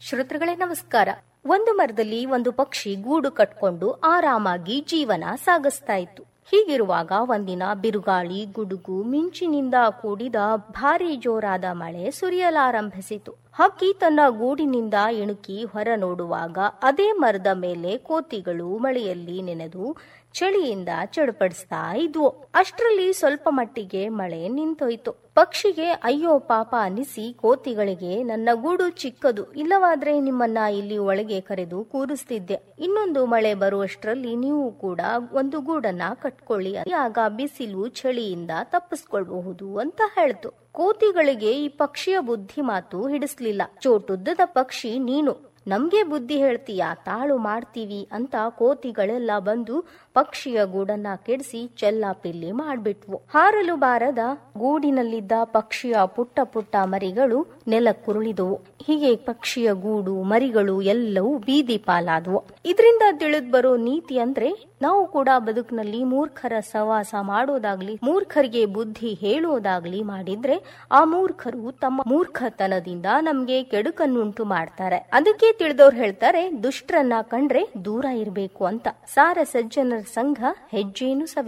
ಶ್ರೋತೃಗಳೇ ನಮಸ್ಕಾರ ಒಂದು ಮರದಲ್ಲಿ ಒಂದು ಪಕ್ಷಿ ಗೂಡು ಕಟ್ಕೊಂಡು ಆರಾಮಾಗಿ ಜೀವನ ಸಾಗಿಸ್ತಾ ಇತ್ತು ಹೀಗಿರುವಾಗ ಒಂದಿನ ಬಿರುಗಾಳಿ ಗುಡುಗು ಮಿಂಚಿನಿಂದ ಕೂಡಿದ ಭಾರಿ ಜೋರಾದ ಮಳೆ ಸುರಿಯಲಾರಂಭಿಸಿತು ಹಕ್ಕಿ ತನ್ನ ಗೂಡಿನಿಂದ ಇಣುಕಿ ಹೊರ ನೋಡುವಾಗ ಅದೇ ಮರದ ಮೇಲೆ ಕೋತಿಗಳು ಮಳೆಯಲ್ಲಿ ನೆನೆದು ಚಳಿಯಿಂದ ಚಡಪಡಿಸ್ತಾ ಇದ್ವು ಅಷ್ಟರಲ್ಲಿ ಸ್ವಲ್ಪ ಮಟ್ಟಿಗೆ ಮಳೆ ನಿಂತೋಯ್ತು ಪಕ್ಷಿಗೆ ಅಯ್ಯೋ ಪಾಪ ಅನಿಸಿ ಕೋತಿಗಳಿಗೆ ನನ್ನ ಗೂಡು ಚಿಕ್ಕದು ಇಲ್ಲವಾದ್ರೆ ನಿಮ್ಮನ್ನ ಇಲ್ಲಿ ಒಳಗೆ ಕರೆದು ಕೂರಿಸ್ತಿದ್ದೆ ಇನ್ನೊಂದು ಮಳೆ ಬರುವಷ್ಟರಲ್ಲಿ ನೀವು ಕೂಡ ಒಂದು ಗೂಡನ್ನ ಕಟ್ಕೊಳ್ಳಿ ಆಗ ಬಿಸಿಲು ಚಳಿಯಿಂದ ತಪ್ಪಿಸ್ಕೊಳ್ಬಹುದು ಅಂತ ಹೇಳ್ತು ಕೋತಿಗಳಿಗೆ ಈ ಪಕ್ಷಿಯ ಬುದ್ಧಿ ಮಾತು ಹಿಡಿಸ್ಲಿಲ್ಲ ಚೋಟುದ್ದದ ಪಕ್ಷಿ ನೀನು ನಮ್ಗೆ ಬುದ್ಧಿ ಹೇಳ್ತೀಯಾ ತಾಳು ಮಾಡ್ತೀವಿ ಅಂತ ಕೋತಿಗಳೆಲ್ಲ ಬಂದು ಪಕ್ಷಿಯ ಗೂಡನ್ನ ಕೆಡಿಸಿ ಚೆಲ್ಲಾಪಿಲ್ಲಿ ಮಾಡ್ಬಿಟ್ವು ಹಾರಲು ಬಾರದ ಗೂಡಿನಲ್ಲಿದ್ದ ಪಕ್ಷಿಯ ಪುಟ್ಟ ಪುಟ್ಟ ಮರಿಗಳು ನೆಲಕ್ಕುರುಳಿದವು ಹೀಗೆ ಪಕ್ಷಿಯ ಗೂಡು ಮರಿಗಳು ಎಲ್ಲವೂ ಬೀದಿ ಪಾಲಾದವು ಇದರಿಂದ ತಿಳಿದ್ ಬರೋ ನೀತಿ ಅಂದ್ರೆ ನಾವು ಕೂಡ ಬದುಕಿನಲ್ಲಿ ಮೂರ್ಖರ ಸವಾಸ ಮಾಡೋದಾಗ್ಲಿ ಮೂರ್ಖರಿಗೆ ಬುದ್ಧಿ ಹೇಳೋದಾಗ್ಲಿ ಮಾಡಿದ್ರೆ ಆ ಮೂರ್ಖರು ತಮ್ಮ ಮೂರ್ಖತನದಿಂದ ನಮ್ಗೆ ಕೆಡುಕನ್ನುಂಟು ಮಾಡ್ತಾರೆ ಅದಕ್ಕೆ ತಿಳಿದವ್ರು ಹೇಳ್ತಾರೆ ದುಷ್ಟರನ್ನ ಕಂಡ್ರೆ ದೂರ ಇರಬೇಕು ಅಂತ ಸಾರ ಸಜ್ಜನರ ಸಂಘ ಹೆಜ್ಜೇನು ಸವಿ